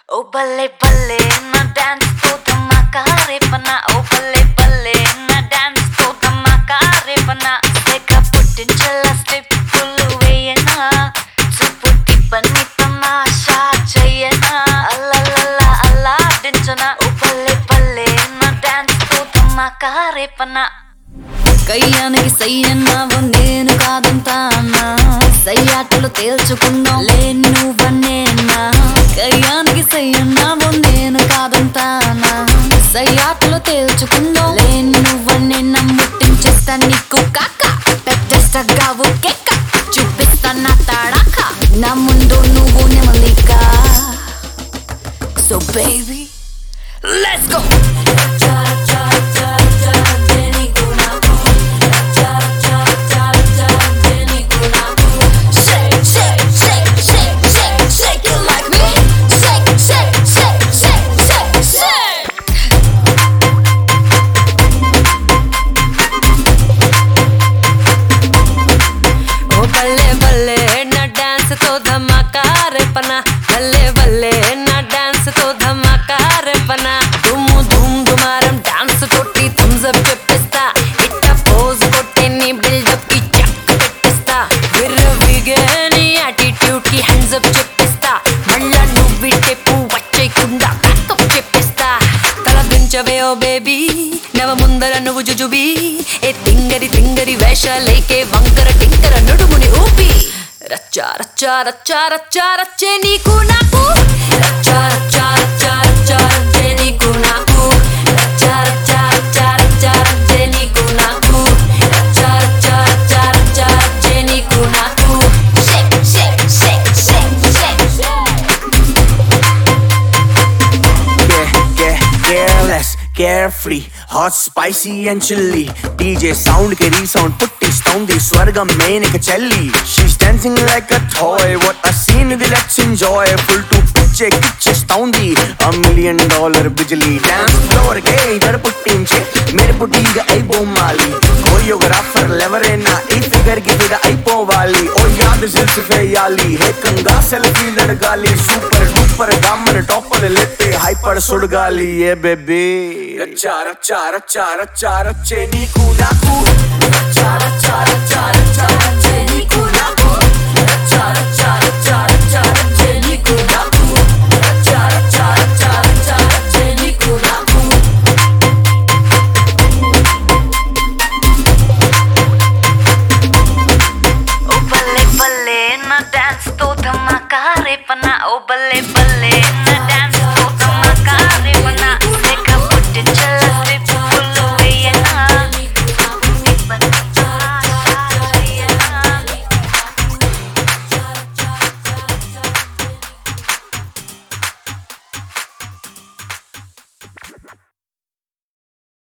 ఓ బల్లే బల్లే నా డాన్స్ తో ధమాకా రేపనా ఓ బల్లే బల్లే నా డాన్స్ తో ధమాకా రేపనా తెగ పుట్టించల స్టెప్పులు వేయనా చూపు తిప్పని తమాషా చెయ్యనా అల్లలల్ల అల్లాడించనా ఓ బల్లే బల్లే నా డాన్స్ తో ధమాకా రేపనా కయ్యానికి సయ్యన్నావు నేను కాదంటానా సయ్యాటలు తేల్చుకుందాం లే నువ్వనేనా కయ్యానికి సయ్యన్నావు నేను కాదంటానా సయ్యాటలు తేల్చుకుందాం లే నువ్వనే నమ్ముట్టించేస్తా నీకు కాక పెట్టేస్తావు కేక చూపిస్తా నా తాడాక నా ముందు నువ్వు నెమలిక so baby let's go Shake, shake, shake, shake, shake, shake it like me. Shake, shake, shake, shake, shake, shake. ఓ బల్లే బల్లే నా డాన్స్ తో ధమాకా రేపనా బల్లే బల్లే నా డాన్స్ తో ధమాకా రేపనా దుమ్ము ధూమ్ దుమారం డాన్స్ తోటి థమ్స్ అప్ చెప్పిస్తా ఇట్ట పోజ్ కొట్టి నీ బిల్డప్ కి చెక్ పెట్టిస్తా విర్రవిగే నీ యాటిట్యూడ్ కి హ్యాండ్స్ అప్ చెప్పిస్తా మళ్ళా నువ్వు టెప్పు వచ్చేయకుండా బ్యాకప్ చెప్పిస్తా తల దించవే ఓ బేబీ నవ ముందర నువ్వు జుజుబి ఏ తింగరి తింగరి వేషాలేకే వంకర టింకర నడుముని ఊపి రచ్చా రచ్చా రచ్చా రచ్చా రచ్చే నీకు నాకు రచ్చా రచ్చా రచ్చా రచ్చా రచ్చే నీకు నాకు రచ్చా రచ్చా రచ్చా రచ్చా రచ్చే నీకు నాకు రచ్చా రచ్చా రచ్చా రచ్చా రచ్చే నీకు నాకు Shake, shake, shake, shake, shake, shake. Yeah, yeah, careless, carefree, hot, spicy and chilly. DJ sound के resound పుట్టిస్తోంది స్వర్గం మేనక చెల్లి She's dancing like a toy, what a scene ఇది let's enjoy. Full to పిచ్చే కిచ్చేస్తోంది a million dollar బిజిలీ dance floor కే ఇదర పుట్టించే మెరుపు తీగ అయిపోమాలి కోరియోగ్రాఫర్ ఎవరైనా ఈ ఫిగర్ కి ఫిదా అయిపోవాలి ఓ యాద్ సిల్స్ వేయాలి ఏకంగా సెల్ఫీ అడగాలి సూపర్ డూపర్ గా మన టాపర్ లెట్టే హైపర్ సుడగాలి ఏ బేబీ రచ్చా రచ్చా రచ్చా రచ్చా రచ్చే నీకు నాకు రచ్చా రచ్చా రచ్చా రచ్చా రచ్చే